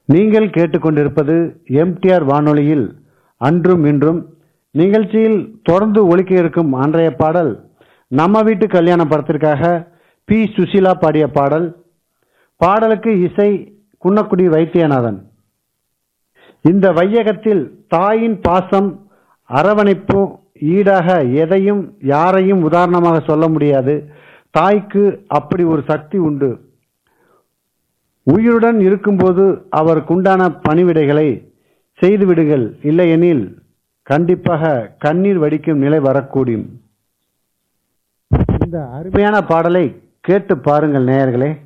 நீங்கள் கேட்டுக்கொண்டிருப்பது எம்டிஆர் வானொலியில் அன்றும் இன்றும் நிகழ்ச்சியில் தொடர்ந்து ஒலிக்க இருக்கும் அன்றைய பாடல் நம்ம வீட்டு கல்யாண படத்திற்காக பி சுசீலா பாடிய பாடல் பாடலுக்கு இசை குன்னக்குடி வைத்தியநாதன் இந்த வையகத்தில் தாயின் பாசம் அரவணைப்பு ஈடாக எதையும் யாரையும் உதாரணமாக சொல்ல முடியாது தாய்க்கு அப்படி ஒரு சக்தி உண்டு உயிருடன் இருக்கும்போது அவருக்குண்டான பணிவிடைகளை செய்து விடுங்கள் இல்லையெனில் கண்டிப்பாக கண்ணீர் வடிக்கும் நிலை வரக்கூடும் இந்த அருமையான பாடலை கேட்டு பாருங்கள் நேயர்களே